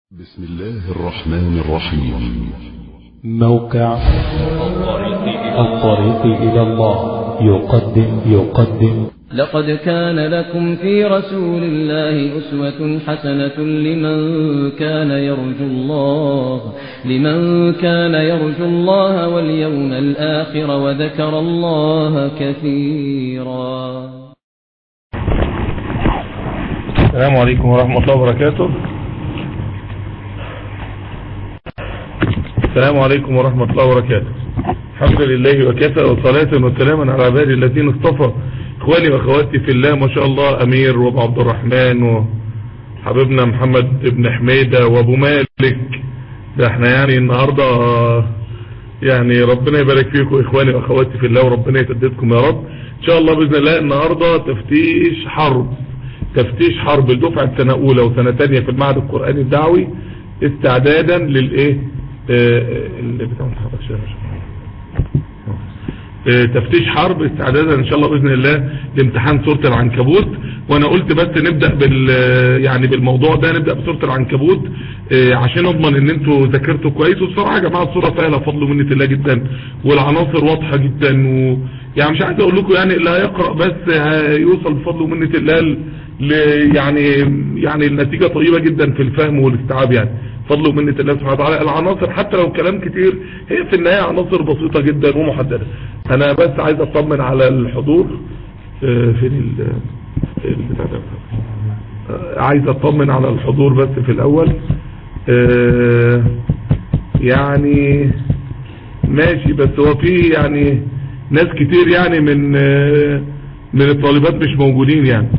بسم الله الرحمن الرحيم موقع الطريق إلى الله يقدم يقدم لقد كان لكم في رسول الله أسوة حسنة لمن كان يرجو الله لمن كان يرجو الله واليوم الآخر وذكر الله كثيرا السلام عليكم ورحمة الله وبركاته السلام عليكم ورحمة الله وبركاته الحمد لله وكفى وصلاة وسلاما على عبادي الذين اصطفى اخواني واخواتي في الله ما شاء الله امير وابو عبد الرحمن وحبيبنا محمد بن حميدة وابو مالك ده احنا يعني النهاردة يعني ربنا يبارك فيكم اخواني واخواتي في الله وربنا يسددكم يا رب ان شاء الله باذن الله النهاردة تفتيش حرب تفتيش حرب الدفعة سنة اولى وسنة تانية في المعهد القرآني الدعوي استعدادا للايه اللي بتاع متحرك شوية تفتيش حرب استعدادا ان شاء الله باذن الله لامتحان سوره العنكبوت وانا قلت بس نبدا بال يعني بالموضوع ده نبدا بسوره العنكبوت عشان اضمن ان انتوا ذاكرتوا كويس وبصراحه يا جماعه الصوره سهله بفضل منه الله جدا والعناصر واضحه جدا و يعني مش عايز اقول لكم يعني اللي هيقرا بس هيوصل بفضل منه الله ل... يعني يعني النتيجه طيبه جدا في الفهم والاستيعاب يعني فضل ومنة الله سبحانه وتعالى العناصر حتى لو كلام كتير هي في النهاية عناصر بسيطة جدا ومحددة انا بس عايز اطمن على الحضور فين البتاع ده عايز اطمن على الحضور بس في الاول يعني ماشي بس هو في يعني ناس كتير يعني من من الطالبات مش موجودين يعني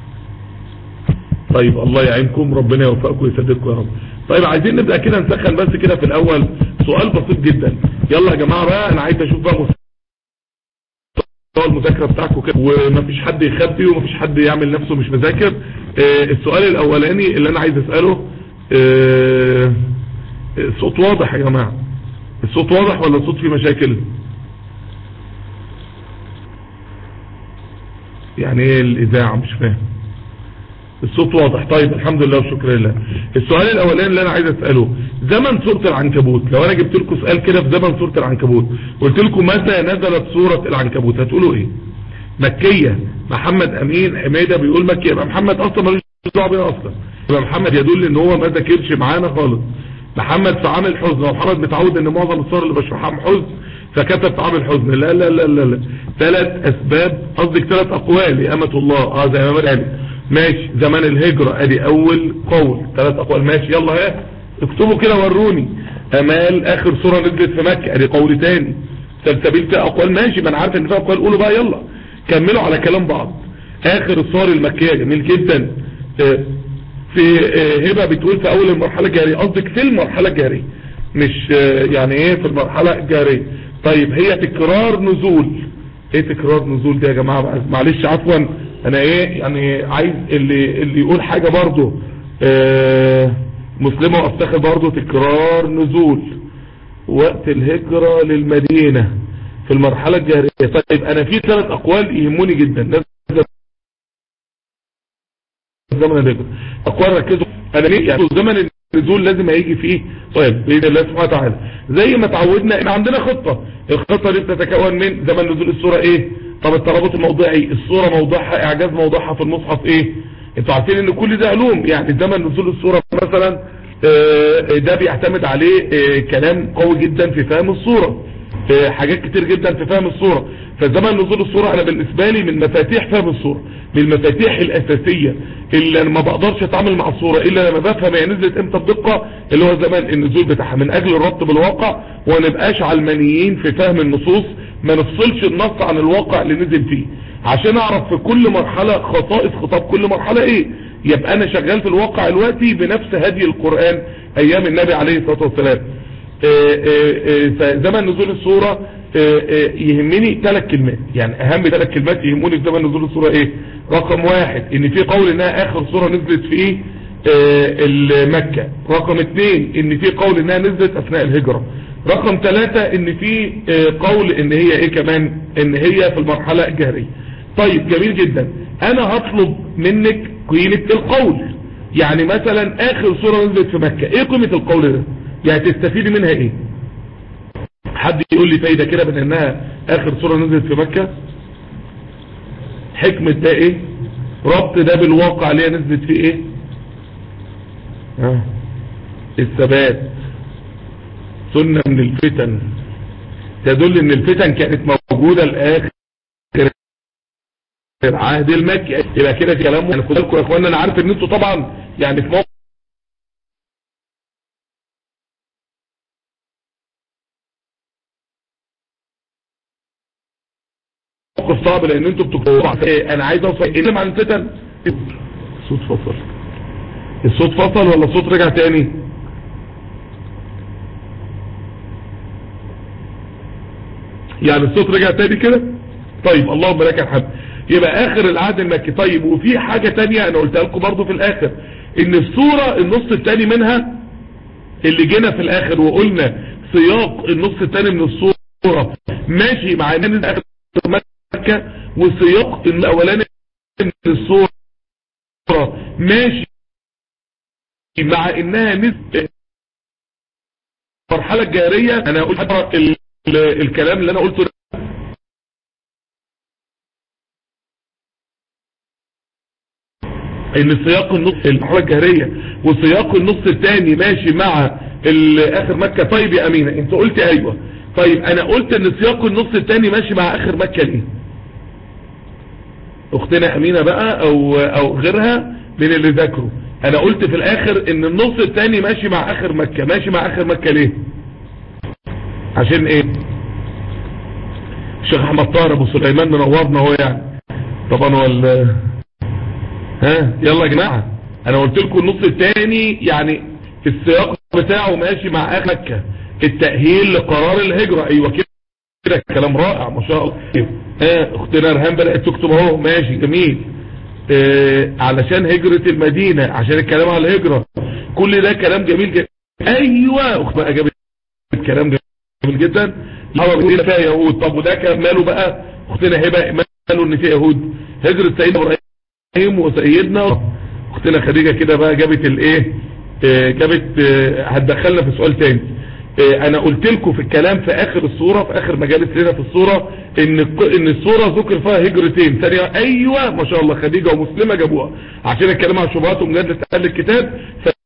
طيب الله يعينكم ربنا يوفقكم ويسددكم يا رب طيب عايزين نبدأ كده نسخن بس كده في الاول سؤال بسيط جدا يلا يا جماعة بقى انا عايز اشوف بقى مستوى المذاكرة بتاعكم كده ومفيش حد يخبي ومفيش حد يعمل نفسه مش مذاكر آه السؤال الاولاني اللي انا عايز اسأله آه الصوت واضح يا جماعة الصوت واضح ولا الصوت فيه مشاكل يعني ايه الاذاعة مش فاهم الصوت واضح طيب الحمد لله وشكر لله السؤال الاولاني اللي انا عايز اساله زمن سوره العنكبوت لو انا جبت لكم سؤال كده في زمن سوره العنكبوت قلت لكم متى نزلت سوره العنكبوت هتقولوا ايه مكيه محمد امين حميده بيقول مكيه يبقى محمد اصلا ملوش دعوه بيها اصلا يبقى محمد يدل ان هو ما ذاكرش معانا خالص محمد في عامل حزن ومحمد متعود ان معظم الصور اللي بشرحها حزن فكتب في عامل حزن لا لا لا لا, لا. ثلاث اسباب قصدك ثلاث اقوال يا امه الله اه زي ما قال ماشي زمان الهجرة ادي اول قول ثلاث اقوال ماشي يلا ها اكتبوا كده وروني امال اخر صورة نزلت في مكة ادي قول تاني سلسبيل فيها اقوال ماشي ما انا عارف ان فيها اقوال قولوا بقى يلا كملوا على كلام بعض اخر الصور المكية جميل جدا في هبة بتقول في اول المرحلة الجارية قصدك في المرحلة الجارية مش يعني ايه في المرحلة الجارية طيب هي تكرار نزول ايه تكرار نزول دي يا جماعة معلش عفوا انا ايه يعني عايز اللي اللي يقول حاجة برضو آه مسلمة وافتخر برضو تكرار نزول وقت الهجرة للمدينة في المرحلة الجاهرية طيب انا في ثلاث اقوال يهموني جدا زمن الهجرة اقوال ركزوا انا ليه يعني زمن النزول لازم هيجي فيه طيب باذن الله سبحانه وتعالى زي ما تعودنا ان عندنا خطة الخطة دي بتتكون من زمن نزول السورة ايه طب الترابط الموضعي الصورة موضوعها اعجاز موضوعها في المصحف ايه انتوا عارفين ان كل ده علوم يعني زمن نزول الصورة مثلا ده بيعتمد عليه كلام قوي جدا في فهم الصورة حاجات كتير جدا في فهم الصورة فزمن نزول الصورة انا بالنسبة لي من مفاتيح فهم الصورة من المفاتيح الاساسية اللي انا ما بقدرش اتعامل مع الصورة الا لما بفهم هي نزلت امتى بدقة اللي هو زمن النزول بتاعها من اجل الربط بالواقع ونبقاش علمانيين في فهم النصوص ما نفصلش النص عن الواقع اللي نزل فيه عشان اعرف في كل مرحلة خصائص خطاب كل مرحلة ايه يبقى انا شغال في الواقع الوقتي بنفس هدي القرآن ايام النبي عليه الصلاة والسلام فزمن نزول الصورة يهمني ثلاث كلمات يعني اهم ثلاث كلمات يهموني في زمن نزول الصورة ايه رقم واحد ان في قول انها اخر صورة نزلت في ايه مكة رقم اثنين ان في قول انها نزلت اثناء الهجرة رقم ثلاثة ان في قول ان هي ايه كمان ان هي في المرحلة الجهرية طيب جميل جدا انا هطلب منك قيمة القول يعني مثلا اخر سورة نزلت في مكة ايه قيمة القول ده يعني تستفيدي منها ايه حد يقول لي فايدة كده من انها اخر سورة نزلت في مكة حكمة ده ايه ربط ده بالواقع اللي هي نزلت فيه ايه آه. الثبات سنة من الفتن تدل ان الفتن كانت موجودة الاخر العهد المكي يبقى كده كلامه يعني خدوا لكم يا اخوانا انا عارف ان انتوا طبعا يعني في موقف موقف صعب لان انتوا بتكتبوا إيه، انا عايز اوصل ايه عن الفتن الصوت فصل الصوت فصل ولا الصوت رجع تاني يعني الصوت رجع تاني كده طيب اللهم لك الحمد يبقى اخر العهد المكي طيب وفي حاجة تانية انا قلتها لكم برضو في الاخر ان الصورة النص التاني منها اللي جينا في الاخر وقلنا سياق النص التاني من الصورة ماشي مع ان اخر مكة وسياق الاولاني من الصورة ماشي مع انها نسبة المرحلة الجارية انا قلت ال- ال- الكلام اللي انا قلته ده ان سياق النص المرحلة الجهرية وسياق النص الثاني ماشي مع ال- اخر مكة طيب يا امينة انت قلت ايوه طيب انا قلت ان سياق النص الثاني ماشي مع اخر مكة ليه اختنا امينة بقى او او غيرها من اللي ذاكروا انا قلت في الاخر ان النص الثاني ماشي مع اخر مكة ماشي مع اخر مكة ليه عشان ايه الشيخ احمد طاهر ابو سليمان منورنا هو يعني طبعا هو ال- ها يلا يا جماعة انا قلت لكم النص الثاني يعني السياق بتاعه ماشي مع اخر مكة التأهيل لقرار الهجرة ايوه كده كده كلام رائع ما شاء الله ها اختنا رهان بدأت تكتب اهو ماشي جميل اه علشان هجرة المدينة عشان الكلام على الهجرة كل ده كلام جميل جدا ايوه اخت بقى جابت كلام جميل جدا الحرب دي فيها يهود طب وده كان ماله بقى اختنا هبه ماله ان فيها يهود هجرة سيدنا ابراهيم وسيدنا اختنا خديجة كده بقى جابت الايه اه جابت اه هتدخلنا في سؤال تاني اه انا قلت لكم في الكلام في اخر الصورة في اخر مجالس لنا في الصورة ان الق- ان الصورة ذكر فيها هجرتين ثانية ايوه ما شاء الله خديجة ومسلمة جابوها عشان الكلام على الشبهات ومجادلة اهل الكتاب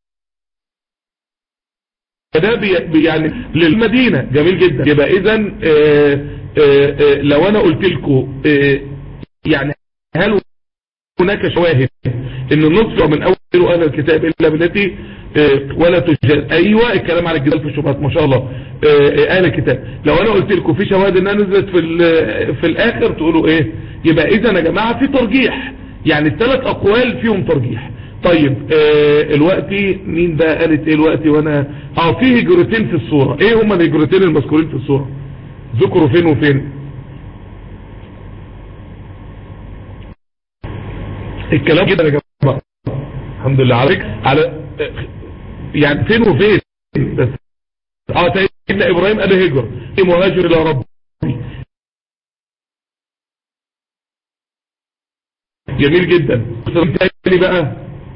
فده بي بي- يعني للمدينة جميل جدا يبقى اذا لو انا قلت لكم يعني هل هناك شواهد ان النصر من اول اهل الكتاب الا بالتي آه، ولا تجاد ايوه الكلام على الجدال في الشبهات ما شاء الله آه، اهل الكتاب لو انا قلت لكم في شواهد انها نزلت في ال- في الاخر تقولوا ايه يبقى اذا يا جماعه في ترجيح يعني الثلاث اقوال فيهم ترجيح طيب آه الوقت مين بقى قالت ايه الوقت وانا اه في هجرتين في الصوره ايه هما الهجرتين المذكورين في الصوره ذكروا فين وفين الكلام كده يا جماعه الحمد لله عليك على يعني فين وفين بس اه سيدنا ابراهيم قال هجر مهاجر الى ربي جميل جدا تاني بقى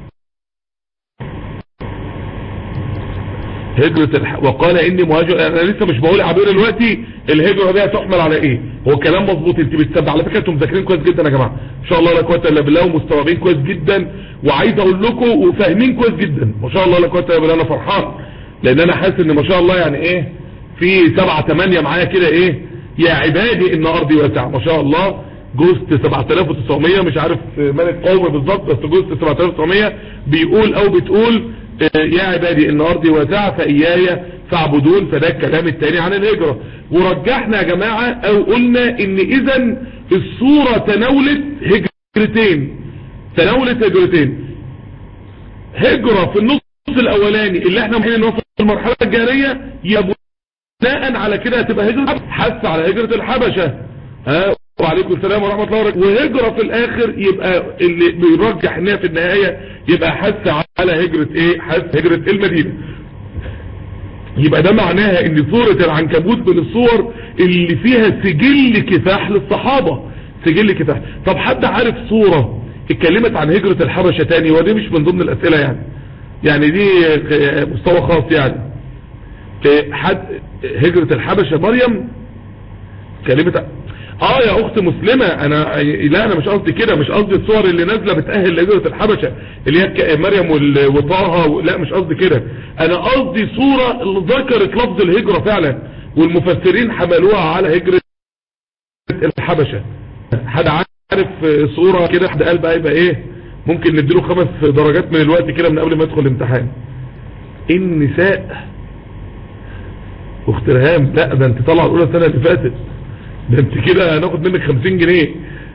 هجرة الح... وقال اني مهاجر انا لسه مش بقول عبير دلوقتي الهجرة دي هتحمل على ايه هو كلام مظبوط انت بتسبع على فكرة انتم مذاكرين كويس جدا يا جماعة ان شاء الله لا قوه الا بالله ومستوعبين كويس جدا وعايز اقول لكم وفاهمين كويس جدا ما شاء الله لا قوه الا بالله انا فرحان لان انا حاسس ان ما شاء الله يعني ايه في سبعة تمانية معايا كده ايه يا عبادي ان ارضي واسعة ما شاء الله جوست 7900 مش عارف ملك قومي بالظبط بس جوست 7900 بيقول او بتقول آه، يا عبادي ان ارضي واسعة فاياي فاعبدون فده الكلام التاني عن الهجرة ورجحنا يا جماعة او قلنا ان اذا الصورة تناولت هجرتين تناولت هجرتين هجرة في النص الاولاني اللي احنا محين نوصل المرحلة الجارية يا بناء على كده هتبقى هجرة حث على هجرة الحبشة ها وعليكم السلام ورحمة الله وبركاته وهجرة في الاخر يبقى اللي بيرجح انها في النهاية يبقى حث على هجرة ايه حث هجرة المدينة يبقى ده معناها ان سورة العنكبوت من الصور اللي فيها سجل كفاح للصحابة سجل كفاح طب حد عارف صورة اتكلمت عن هجرة الحبشة تاني ودي مش من ضمن الاسئلة يعني يعني دي مستوى خاص يعني حد هجرة الحبشة مريم كلمة اه يا اخت مسلمة انا لا انا مش قصدي كده مش قصدي الصور اللي نازلة بتأهل لهجرة الحبشة اللي هي مريم وطه لا مش قصدي كده انا قصدي صورة اللي ذكرت لفظ الهجرة فعلا والمفسرين حملوها على هجرة الحبشة حد عارف صورة كده حد قال بقى يبقى ايه ممكن نديله خمس درجات من الوقت كده من قبل ما يدخل الامتحان النساء اخت رهام لا ده انت طالعه الاولى السنه اللي فاتت ده انت كده هناخد منك 50 جنيه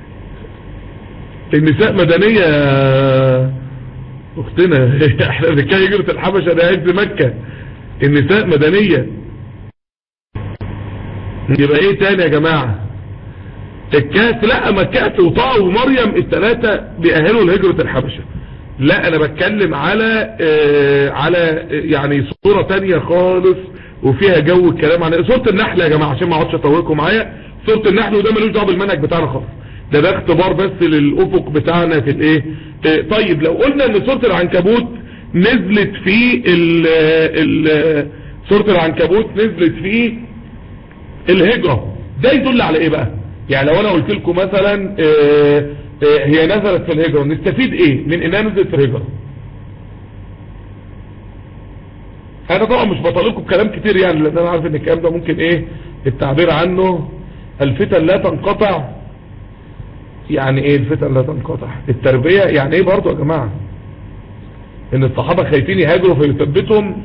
النساء مدنيه اختنا احنا بنتكلم هجره الحبشه ده عز مكه النساء مدنيه يبقى ايه تاني يا جماعه الكهف لا ما الكهف وطاع ومريم الثلاثه بيأهلوا لهجره الحبشه لا انا بتكلم على آه على يعني صورة تانية خالص وفيها جو الكلام عن صورة النحل يا جماعة عشان ما اقعدش اطولكم معايا صورة النحل وده ملوش دعوه بالمنهج بتاعنا خالص ده ده اختبار بس للافق بتاعنا في الايه آه طيب لو قلنا ان صورة العنكبوت نزلت في ال ال صورة العنكبوت نزلت في الهجرة ده يدل على ايه بقى يعني لو انا قلت لكم مثلا آه هي نزلت في الهجرة نستفيد ايه من انها نزلت في الهجرة انا طبعا مش بطالبكم بكلام كتير يعني لان انا عارف ان الكلام ده ممكن ايه التعبير عنه الفتن لا تنقطع يعني ايه الفتن لا تنقطع التربية يعني ايه برضو يا جماعة ان الصحابة خايفين يهاجروا فيثبتهم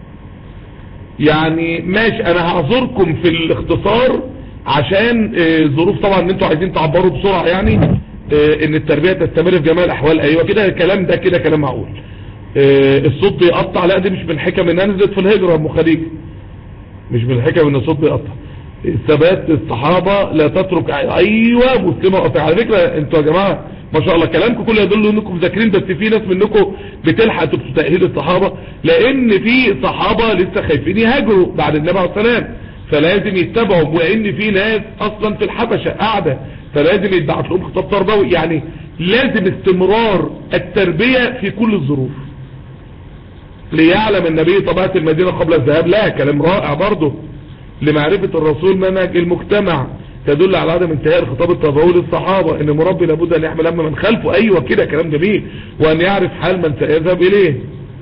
يعني ماشي انا هعذركم في الاختصار عشان ظروف طبعا ان انتوا عايزين تعبروا بسرعة يعني ان التربية تستمر في جميع الاحوال ايوه كده الكلام ده كده كلام معقول الصوت بيقطع لا دي مش من حكم انها نزلت في الهجرة ام خديجة مش من الحكم ان الصوت بيقطع ثبات الصحابة لا تترك ايوه مسلمة قطع على فكرة انتوا يا جماعة ما شاء الله كلامكم كله يدل انكم مذاكرين بس في ناس منكم بتلحق تأهيل الصحابة لان في صحابة لسه خايفين يهاجروا بعد النبي عليه السلام فلازم يتبعوا وان في ناس اصلا في الحبشة قاعدة فلازم يتبعت لهم خطاب تربوي يعني لازم استمرار التربية في كل الظروف ليعلم النبي طبيعة المدينة قبل الذهاب لا كلام رائع برضه لمعرفة الرسول منهج المجتمع تدل على عدم انتهاء الخطاب التربوي للصحابة ان مربي لابد ان يحمل هم من خلفه ايوه كده كلام جميل وان يعرف حال من سيذهب اليه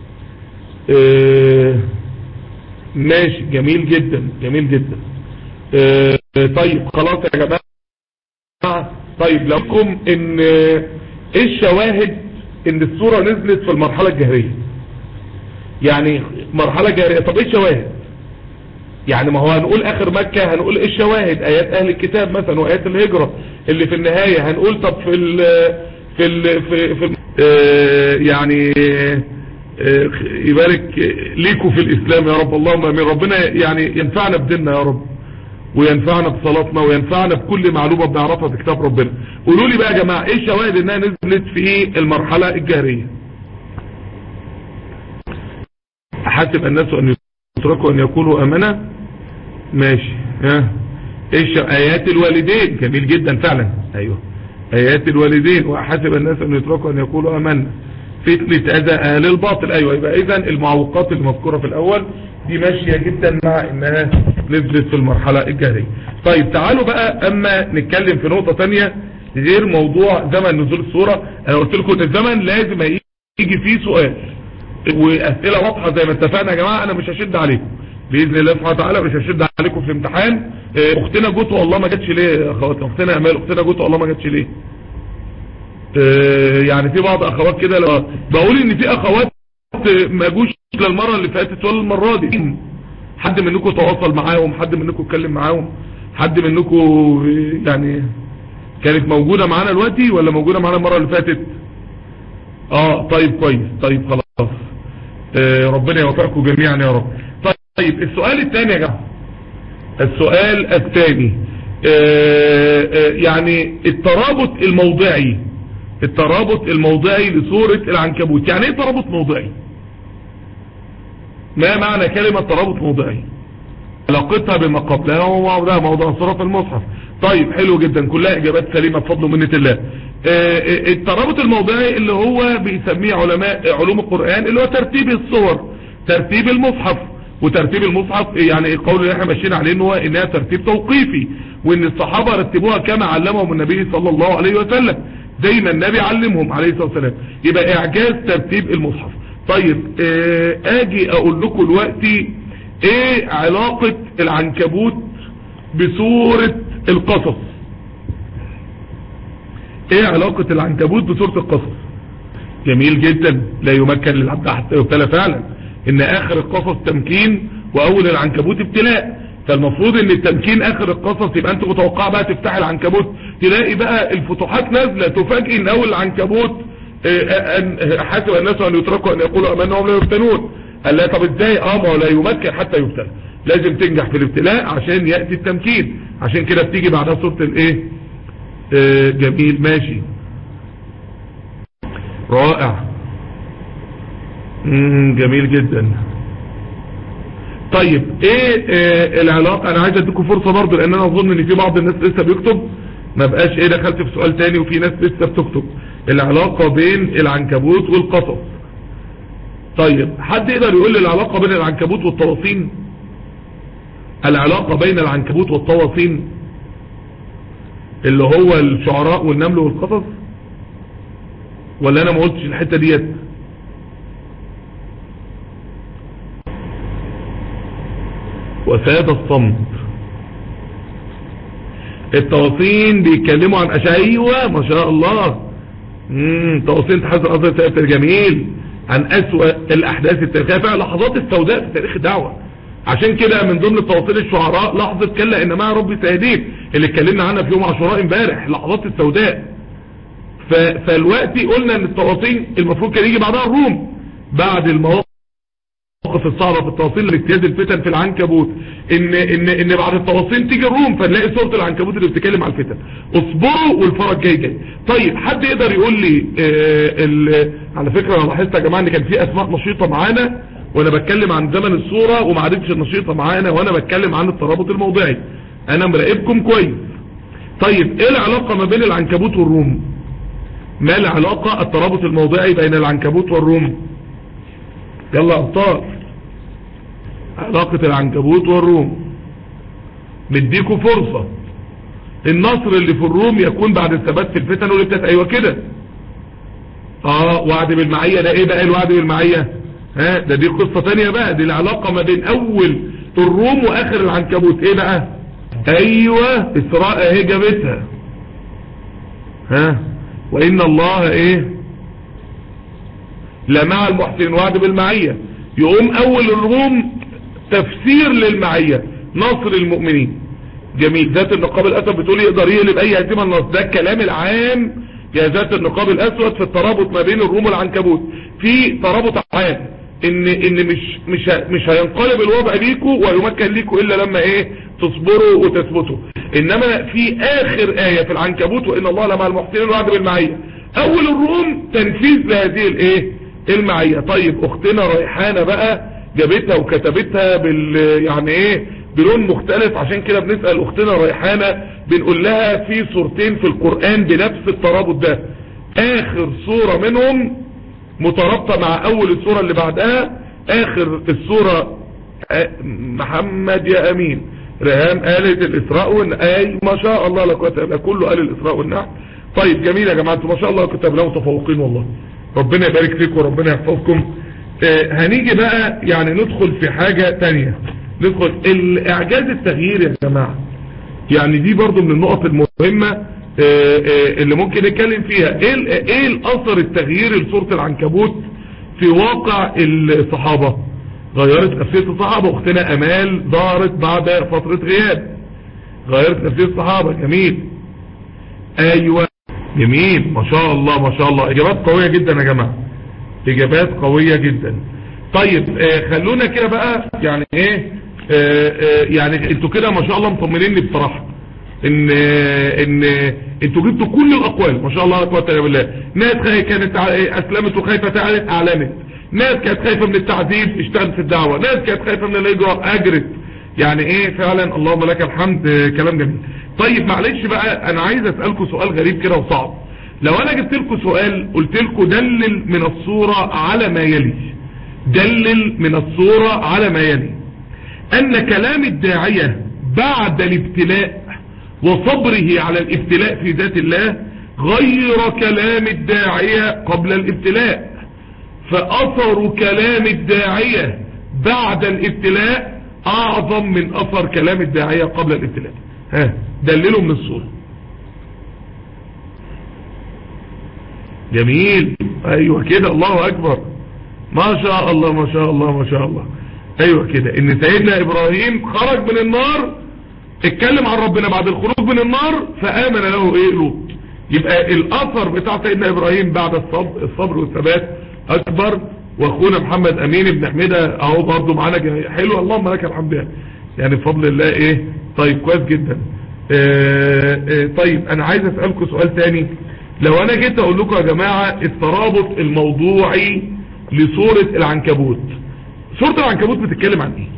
اه ماشي جميل جدا جميل جدا اه طيب خلاص يا جماعة طيب لكم ان ايه الشواهد ان الصورة نزلت في المرحلة الجهرية يعني مرحلة جهرية طب ايه الشواهد يعني ما هو هنقول اخر مكة هنقول ايه الشواهد ايات اهل الكتاب مثلا وايات الهجرة اللي في النهاية هنقول طب في ال في ال في, في اه يعني اه يبارك ليكوا في الاسلام يا رب اللهم امين ربنا يعني ينفعنا بديننا يا رب وينفعنا بصلاتنا وينفعنا بكل معلومة بنعرفها في كتاب ربنا قولوا لي بقى يا جماعة ايه الشواهد انها نزلت في المرحلة الجهرية حسب الناس ان يتركوا ان يقولوا امنا ماشي ها ايش ايات الوالدين جميل جدا فعلا ايوه ايات الوالدين وحسب الناس ان يتركوا ان يقولوا امنا فتنة اذى اهل الباطل ايوه يبقى اذا المعوقات المذكورة في الاول دي ماشية جدا مع انها نزلت في المرحلة الجاهلية طيب تعالوا بقى اما نتكلم في نقطة تانية غير موضوع زمن نزول الصورة انا قلت لكم ان الزمن لازم يجي فيه سؤال واسئلة واضحة زي ما اتفقنا يا جماعة انا مش هشد عليكم باذن الله سبحانه وتعالى مش هشد عليكم في الامتحان اختنا جوت والله ما جاتش ليه يا اخواتنا اختنا امال اختنا جوت والله ما جاتش ليه يعني في بعض اخوات كده لو بقول ان في اخوات ما جوش للمرة اللي فاتت ولا المرة دي حد منكم تواصل معاهم حد منكم اتكلم معاهم حد منكم يعني كانت موجودة معانا دلوقتي ولا موجودة معانا المرة اللي فاتت اه طيب كويس طيب خلاص آه ربنا يوفقكم جميعا يا رب طيب السؤال الثاني يا جماعة السؤال الثاني آه آه يعني الترابط الموضعي الترابط الموضعي لصورة العنكبوت يعني ايه ترابط موضعي ما معنى كلمة ترابط موضعي علاقتها بما قبلها وموضوع موضوع صورة في المصحف طيب حلو جدا كلها اجابات سليمة بفضل ومنة الله آه، الترابط الموضعي اللي هو بيسميه علماء علوم القرآن اللي هو ترتيب الصور ترتيب المصحف وترتيب المصحف يعني القول اللي احنا ماشيين عليه ان هو انها ترتيب توقيفي وان الصحابة رتبوها كما علمهم النبي صلى الله عليه وسلم زي ما النبي علمهم عليه الصلاة والسلام يبقى اعجاز ترتيب المصحف طيب آه، اجي اقول لكم دلوقتي ايه علاقة العنكبوت بسورة القصص ايه علاقة العنكبوت بسورة القصص جميل جدا لا يمكن للعبد حتى يبتلى فعلا ان اخر القصص تمكين واول العنكبوت ابتلاء فالمفروض ان التمكين اخر القصص يبقى انت متوقع بقى تفتح العنكبوت تلاقي بقى الفتوحات نازلة تفاجئ ان اول العنكبوت آه، أن- حسب الناس ان يتركوا ان يقولوا امنا وهم لا يفتنون قال لا طب ازاي اه ما هو لا يمكن حتى يبتلى لازم تنجح في الابتلاء عشان يأتي التمكين عشان كده بتيجي بعدها سورة الايه آه، جميل ماشي رائع مم، جميل جدا طيب ايه آه العلاقة انا عايز اديكم فرصة برضو لان انا اظن ان في بعض الناس لسه بيكتب ما بقاش ايه دخلت في سؤال تاني وفي ناس لسه بتكتب العلاقة بين العنكبوت والقصص طيب حد يقدر يقول لي العلاقة بين العنكبوت والطواصين العلاقة بين العنكبوت والطواصين اللي هو الشعراء والنمل والقصص ولا انا ما قلتش الحتة ديت وساد الصمت التواصين بيتكلموا عن اشياء ايوه ما شاء الله امم تواصين تحذر اثر تأثير جميل عن اسوأ الاحداث التاريخيه فعلا لحظات السوداء في تاريخ الدعوه عشان كده من ضمن تواصيل الشعراء لحظه كلا ان معي ربي سيهدين اللي اتكلمنا عنها في يوم عاشوراء امبارح لحظات السوداء ف... فالوقت قلنا ان التواصين المفروض كان يجي بعدها الروم بعد المواقف المواقف الصعبة في التواصيل لاجتياز الفتن في العنكبوت ان ان ان بعد التواصيل تيجي الروم فنلاقي صورة العنكبوت اللي بتتكلم على الفتن اصبروا والفرج جاي جاي طيب حد يقدر يقول لي آه ال... على فكرة انا لاحظت يا جماعة ان كان في اسماء نشيطة معانا وانا بتكلم عن زمن الصورة وما عادتش النشيطة معانا وانا بتكلم عن الترابط الموضعي انا مراقبكم كويس طيب ايه العلاقة ما بين العنكبوت والروم ما العلاقة الترابط الموضعي بين العنكبوت والروم يلا ابطال علاقة العنكبوت والروم مديكوا فرصة النصر اللي في الروم يكون بعد الثبات في الفتن واللي بتاعت ايوه كده اه وعد بالمعية ده ايه بقى الوعد بالمعية ها ده دي قصة تانية بقى دي العلاقة ما بين اول الروم واخر العنكبوت ايه بقى ايوه اسراء اهي جابتها ها وان الله ايه لمع المحسنين وعد بالمعية يقوم اول الروم تفسير للمعية نصر المؤمنين جميل ذات النقاب الاسود بتقول يقدر يقلب اي هزيمة النصر ده الكلام العام يا ذات النقاب الاسود في الترابط ما بين الروم والعنكبوت في ترابط عام ان ان مش مش ه- مش هينقلب الوضع ليكوا ويمكن ليكوا الا لما ايه تصبروا وتثبتوا انما في اخر ايه في العنكبوت وان الله لمع المحسنين وعد بالمعيه اول الروم تنفيذ لهذه الايه المعيه طيب اختنا ريحانه بقى جابتها وكتبتها بال يعني ايه بلون مختلف عشان كده بنسال اختنا ريحانه بنقول لها في صورتين في القران بنفس الترابط ده اخر صوره منهم مترابطة مع اول السورة اللي بعدها اخر السورة آه، محمد يا امين رهام قالت الاسراء والن... اي ما شاء الله لا قوه الا بالله كله قال الاسراء والنعم طيب جميل يا جماعه انتوا ما شاء الله كتاب لا متفوقين والله ربنا يبارك فيكم وربنا يحفظكم آه، هنيجي بقى يعني ندخل في حاجة تانية ندخل الاعجاز التغيير يا جماعة يعني دي برضو من النقط المهمة آه، آه، اللي ممكن نتكلم فيها ايه ال- ايه الاثر التغيير لسورة العنكبوت في واقع الصحابة غيرت نفسية الصحابة واختنا امال ظهرت بعد فترة غياب غيرت نفسية الصحابة جميل ايوه جميل ما شاء الله ما شاء الله اجابات قوية جدا يا جماعة اجابات قوية جدا طيب آه خلونا كده بقى يعني ايه آه آه يعني انتوا كده ما شاء الله مطمنيني بصراحة ان آه ان آه انتوا جبتوا كل الاقوال ما شاء الله لا قوه الا بالله ناس خايفة كانت ع- اسلمت وخايفة تعلت اعلمت ناس كانت خايفة من التعذيب اشتغلت في الدعوة ناس كانت خايفة من الاجراء اجرت يعني ايه فعلا اللهم لك الحمد آه كلام جميل طيب معلش بقى انا عايز اسألكم سؤال غريب كده وصعب لو انا جبت لكم سؤال قلت لكم دلل من الصورة على ما يلي دلل من الصورة على ما يلي ان كلام الداعية بعد الابتلاء وصبره على الابتلاء في ذات الله غير كلام الداعية قبل الابتلاء فأثر كلام الداعية بعد الابتلاء أعظم من أثر كلام الداعية قبل الابتلاء ها دللوا من الصورة جميل ايوه كده الله اكبر ما شاء الله ما شاء الله ما شاء الله ايوه كده ان سيدنا ابراهيم خرج من النار اتكلم عن ربنا بعد الخروج من النار فامن له ايه لوط يبقى الاثر بتاع سيدنا ابراهيم بعد الصبر, الصبر والثبات اكبر واخونا محمد امين ابن حميده اهو برضه معانا جميع. حلو اللهم لك الحمد يعني. يعني بفضل الله ايه طيب كويس جدا اه اه طيب انا عايز اسالكم سؤال تاني لو انا جيت اقول لكم يا جماعه الترابط الموضوعي لسوره العنكبوت سوره العنكبوت بتتكلم عن ايه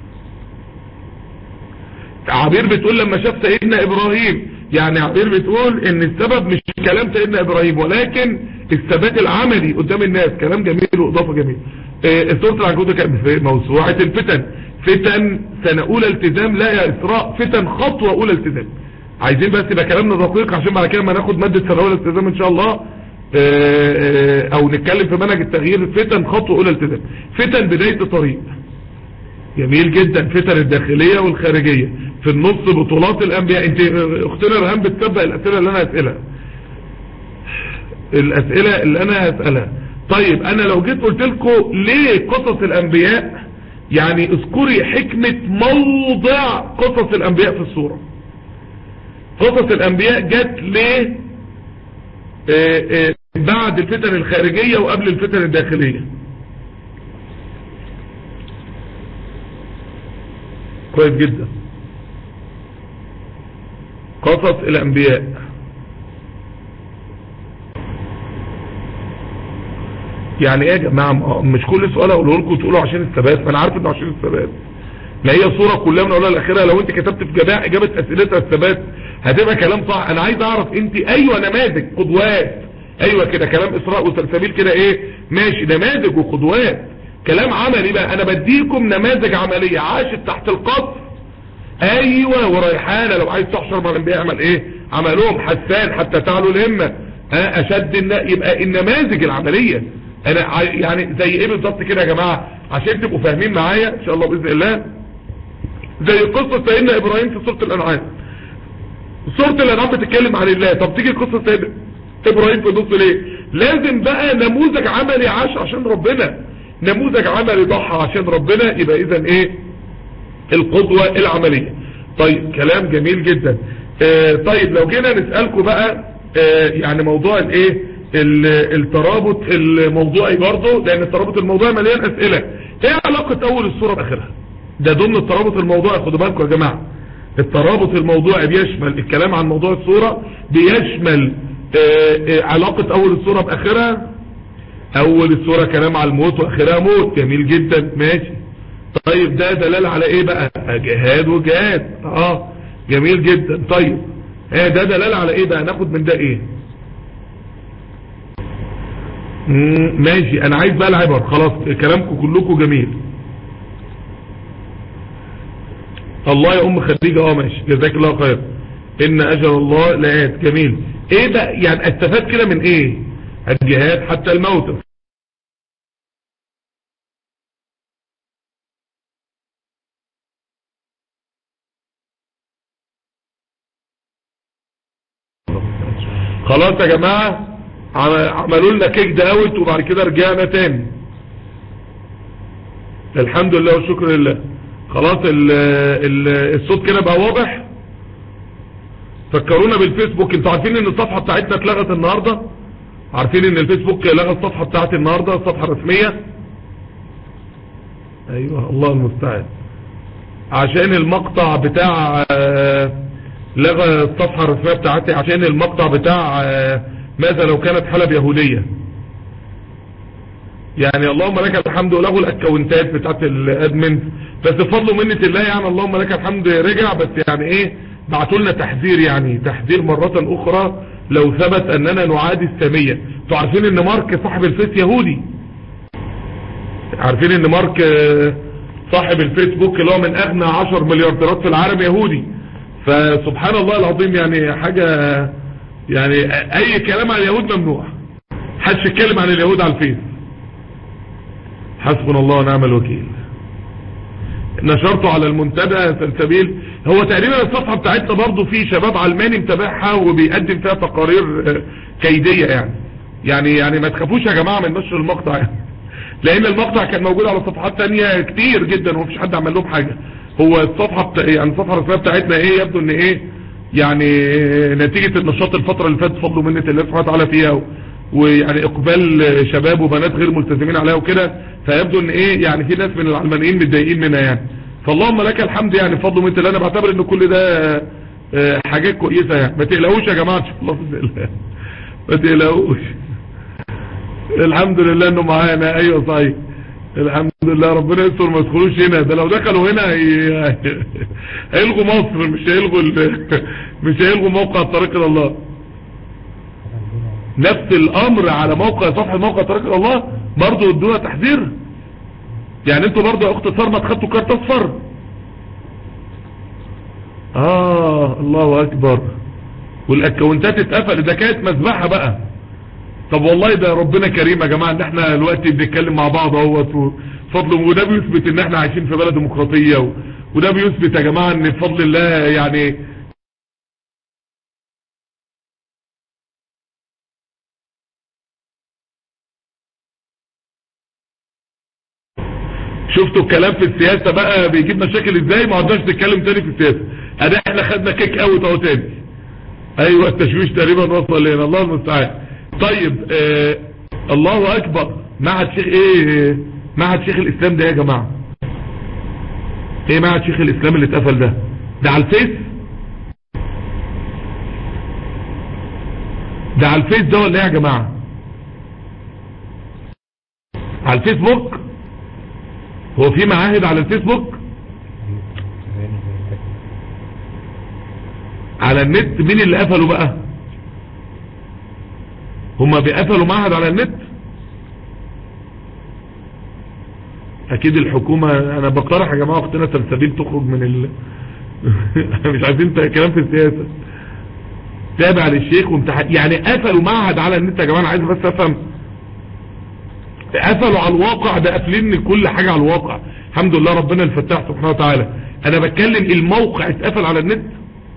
عبير بتقول لما شاف سيدنا ابراهيم يعني عبير بتقول ان السبب مش كلام سيدنا ابراهيم ولكن الثبات العملي قدام الناس كلام جميل واضافه جميل آه سوره العنكبوت كانت في موسوعه الفتن فتن سنه اولى التزام لا يا اسراء فتن خطوه اولى التزام عايزين بس يبقى كلامنا دقيق عشان بعد كده ما ناخد ماده سنه اولى التزام ان شاء الله آه آه او نتكلم في منهج التغيير فتن خطوه اولى التزام فتن بدايه طريق جميل جدا فتن الداخليه والخارجيه في النص بطولات الانبياء انت اختنا رهان بتتبع الاسئله اللي انا هسالها الاسئله اللي انا هسالها طيب انا لو جيت قلت لكم ليه قصص الانبياء يعني اذكري حكمه موضع قصص الانبياء في السوره قصص الانبياء جت ليه آآ آآ بعد الفتن الخارجيه وقبل الفتن الداخليه كويس جدا قصص الانبياء يعني ايه يا جماعه مش كل سؤال اقوله لكم تقولوا عشان الثبات ما انا عارف انه عشان الثبات ما هي صوره كلها من اولها لاخرها لو انت كتبت في جماعه اجابه اسئلتها الثبات هتبقى كلام صح انا عايز اعرف انت ايوه نماذج قدوات ايوه كده كلام اسراء وسلسبيل كده ايه ماشي نماذج وقدوات كلام عملي بقى انا بديكم نماذج عمليه عاشت تحت القصر ايوه وريحانه لو عايز تحشر مع الانبياء اعمل ايه عملوهم حسان حتى تعلوا الهمه ها اشد الن... يبقى النماذج العمليه انا يعني زي ايه بالظبط كده يا جماعه عشان تبقوا فاهمين معايا ان شاء الله باذن الله زي قصه سيدنا ابراهيم في سوره الانعام سوره الانعام بتتكلم عن الله طب تيجي قصه سيدنا ابراهيم في النص ليه لازم بقى نموذج عملي عاش عشان ربنا نموذج عملي ضحى عشان ربنا يبقى اذا ايه القدوة العملية طيب كلام جميل جدا آه طيب لو جينا نسألكم بقى آه يعني موضوع الايه الترابط الموضوعي برضه لان الترابط الموضوعي مليان اسئلة ايه علاقة اول الصورة باخرها ده ضمن الترابط الموضوعي خدوا بالكم يا جماعة الترابط الموضوعي بيشمل الكلام عن موضوع الصورة بيشمل آه علاقة اول الصورة باخرها اول الصورة كلام على الموت واخرها موت جميل جدا ماشي طيب ده دلالة على ايه بقى جهاد وجهاد اه جميل جدا طيب اه ده دلالة على ايه بقى ناخد من ده ايه ماشي انا عايز بقى العبر خلاص كلامكم كلكم جميل الله يا ام خديجة اه ماشي جزاك الله خير ان اجل الله لآت جميل ايه بقى يعني استفاد كده من ايه الجهاد حتى الموت خلاص يا جماعة عملوا لنا كيك داوت وبعد كده رجعنا تاني الحمد لله والشكر لله خلاص ال ال الصوت كده بقى واضح فكرونا بالفيسبوك انتوا عارفين ان الصفحة بتاعتنا اتلغت النهاردة عارفين ان الفيسبوك لغى الصفحة بتاعتي النهاردة الصفحة الرسمية ايوه الله المستعان عشان المقطع بتاع لغى الصفحة الرسمية بتاعتي عشان المقطع بتاع ماذا لو كانت حلب يهودية يعني اللهم لك الحمد ولغوا الاكونتات بتاعت الادمن بس بفضل منة الله يعني اللهم لك الحمد رجع بس يعني ايه بعتوا لنا تحذير يعني تحذير مرة اخرى لو ثبت اننا نعادي السامية انتوا عارفين ان مارك صاحب الفيس يهودي عارفين ان مارك آه، صاحب الفيسبوك اللي هو من اغنى 10 مليارديرات في العالم يهودي فسبحان الله العظيم يعني حاجة يعني اي كلام عن اليهود ممنوع حدش يتكلم عن اليهود على الفيس حسبنا الله ونعم الوكيل نشرته على المنتدى سلسبيل هو تقريبا الصفحة بتاعتنا برضو في شباب علماني متابعها وبيقدم فيها تقارير آه، كيدية يعني يعني يعني ما تخافوش يا جماعة من نشر المقطع يعني لان المقطع كان موجود على صفحات تانية كتير جدا ومفيش حد عمل لهم حاجة هو الصفحة بتا... يعني الصفحة الرسمية بتاعتنا ايه يبدو ان ايه يعني نتيجة النشاط الفترة اللي فاتت فضل منة الله سبحانه وتعالى فيها و... ويعني اقبال شباب وبنات غير ملتزمين عليها وكده فيبدو ان ايه يعني في ناس من العلمانيين متضايقين منها يعني فاللهم لك الحمد يعني فضل منة الله انا بعتبر ان كل ده آه، حاجات كويسة يعني ما تقلقوش يا جماعة ان شاء الله بإذن الله ما تقلقوش الحمد لله انه معانا ايوه صحيح الحمد لله ربنا يستر ما يدخلوش هنا ده لو دخلوا هنا هي- هيلغوا مصر مش هيلغوا ال... مش هيلغوا موقع الطريق الى الله نفس الامر على موقع صفحة موقع طريق الى الله برضو ادونا تحذير يعني انتوا برضو يا اخت صارمة خدتوا كارت اصفر اه الله اكبر والاكونتات اتقفل ده كانت مذبحة بقى طب والله ده ربنا كريم يا جماعة ان احنا دلوقتي بنتكلم مع بعض اهوت فضل وده بيثبت ان احنا عايشين في بلد ديمقراطية و- وده بيثبت يا جماعة ان بفضل الله يعني شفتوا الكلام في السياسة بقى بيجيب مشاكل ازاي ما عدناش نتكلم تاني في السياسة ادي احنا خدنا كيك اوت اهو تاني ايوه التشويش تقريبا وصل لنا الله المستعان طيب آه الله اكبر معهد شيخ ايه معهد شيخ الاسلام ده يا جماعة ايه معهد شيخ الاسلام اللي اتقفل ده ده على الفيس ده على الفيس ده ولا ايه يا جماعة على الفيسبوك هو في معاهد على الفيسبوك على النت مين اللي قفلوا بقى هما بيقفلوا معهد على النت اكيد الحكومة انا بقترح يا جماعة اختنا سلسبيل تخرج من ال مش عايزين كلام في السياسة تابع للشيخ وامتحان يعني قفلوا معهد على النت يا جماعة انا عايز بس افهم قفلوا على الواقع ده قافلين كل حاجة على الواقع الحمد لله ربنا الفتاح سبحانه وتعالى انا بتكلم الموقع اتقفل على النت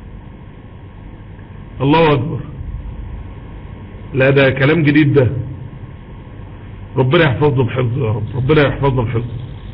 الله اكبر لا ده كلام جديد ده ربنا يحفظنا بحفظه يا رب ربنا يحفظنا بحفظه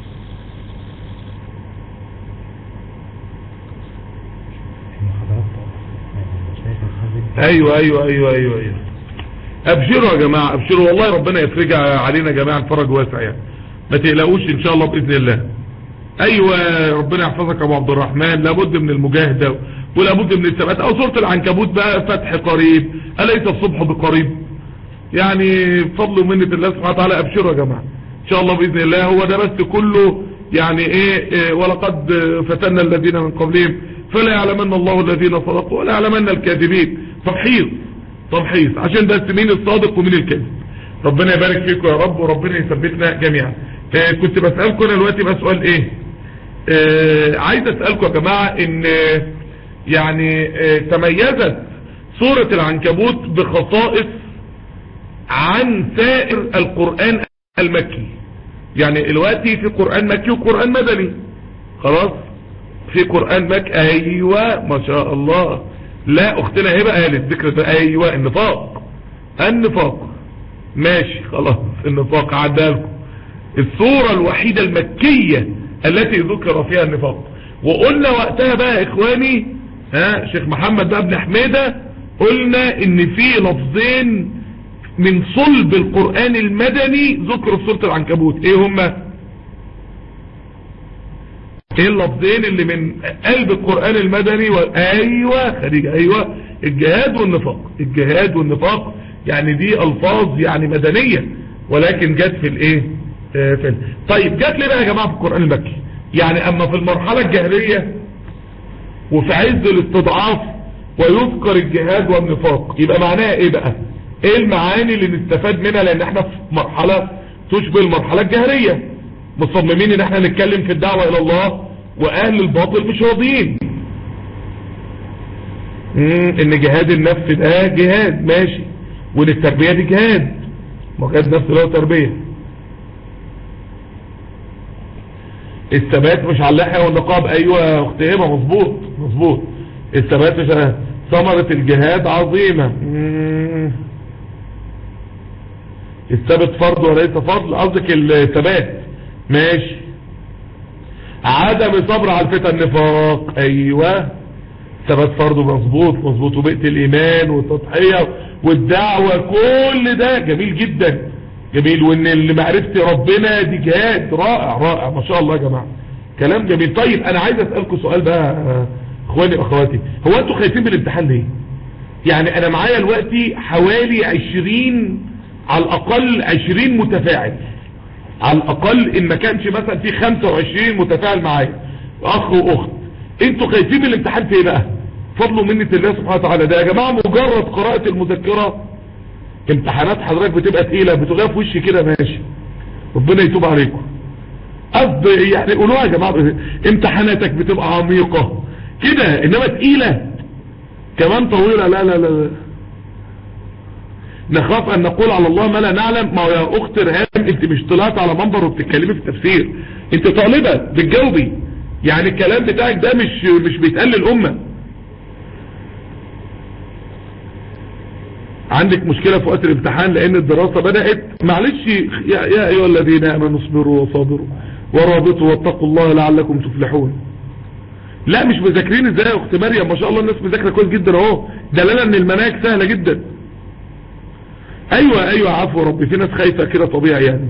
ايوه ايوه ايوه ايوه ايوه ابشروا يا جماعة ابشروا والله ربنا يفرجها علينا جميعا فرج واسع يعني ما تقلقوش ان شاء الله باذن الله ايوه ربنا يحفظك يا ابو عبد الرحمن لابد من المجاهدة ولابد من الثبات او سورة العنكبوت بقى فتح قريب اليس الصبح بقريب يعني بفضل ومنة الله سبحانه وتعالى ابشروا يا جماعة ان شاء الله باذن الله هو ده بس كله يعني ايه, إيه ولقد فتنا الذين من قبلهم فلا يعلمن الله الذين صدقوا ولا يعلمن الكاذبين تمحيص تمحيص عشان بس مين الصادق ومين الكاذب ربنا يبارك فيكم يا رب وربنا يثبتنا جميعا آه كنت بسألكم انا دلوقتي بقى سؤال ايه آه عايز اسألكم يا جماعة ان آه يعني آه تميزت سورة العنكبوت بخصائص عن سائر القرآن المكي يعني دلوقتي في قرآن مكي وقرآن مدني خلاص في قرآن مكي ايوه ما شاء الله لا اختنا هبه قالت ذكر ده ايوه النفاق النفاق ماشي خلاص النفاق عدها لكم الصورة الوحيدة المكية التي ذكر فيها النفاق وقلنا وقتها بقى يا اخواني ها شيخ محمد بقى ابن حميدة قلنا ان في لفظين من صلب القرآن المدني ذكروا في سورة العنكبوت ايه هما ايه اللفظين اللي من قلب القرآن المدني و... ايوه خديجة ايوه الجهاد والنفاق الجهاد والنفاق يعني دي الفاظ يعني مدنية ولكن جت في الايه آه في ال... طيب جت ليه بقى يا جماعة في القرآن المكي يعني اما في المرحلة الجاهلية وفي عز الاستضعاف ويذكر الجهاد والنفاق يبقى معناها ايه بقى ايه المعاني اللي نستفاد منها لان احنا في مرحلة تشبه المرحلة الجهرية مصممين ان احنا نتكلم في الدعوة الى الله واهل الباطل مش راضيين مم، ان جهاد النفس ده جهاد ماشي وان التربية دي جهاد ما جهاد نفس له تربية الثبات مش على اللحية والنقاب ايوه يا اخت هبه مظبوط مظبوط الثبات مش على- ثمرة الجهاد عظيمة مم. الثبت فرض وليس فضل قصدك الثبات ماشي عدم صبر على الفتن النفاق ايوه ثبات فرض مظبوط مظبوط وبيئة الايمان والتضحية والدعوة كل ده جميل جدا جميل وان اللي معرفة ربنا دي جهاد رائع رائع ما شاء الله يا جماعة كلام جميل طيب انا عايز اسألكم سؤال بقى آه، اخواني واخواتي هو انتوا خايفين من الامتحان ليه يعني انا معايا دلوقتي حوالي عشرين على الاقل عشرين متفاعل على الاقل ان ما كانش مثلا في 25 متفاعل معايا اخ واخت انتوا خايفين من الامتحان في ايه بقى فضل منة الله سبحانه وتعالى ده يا جماعة مجرد قراءة المذكرة امتحانات حضرتك بتبقى تقيلة بتغير في وشي كده ماشي ربنا يتوب عليكم قصد يعني قولوها يا جماعة امتحاناتك بتبقى عميقة كده انما تقيلة كمان طويلة لا لا لا نخاف ان نقول على الله ما لا نعلم ما هو يا اخت رهام انت مش طلعت على منبر وبتتكلمي في التفسير انت طالبة بتجاوبي يعني الكلام بتاعك ده مش مش بيتقال للامة عندك مشكلة في وقت الامتحان لان الدراسة بدأت معلش يا, يا ايها الذين امنوا اصبروا وصابروا ورابطوا واتقوا الله لعلكم تفلحون لا مش مذاكرين ازاي يا اخت مريم ما شاء الله الناس مذاكره كويس جدا اهو دلاله ان المناهج سهله جدا ايوه ايوه عفو ربي في ناس خايفه كده طبيعي يعني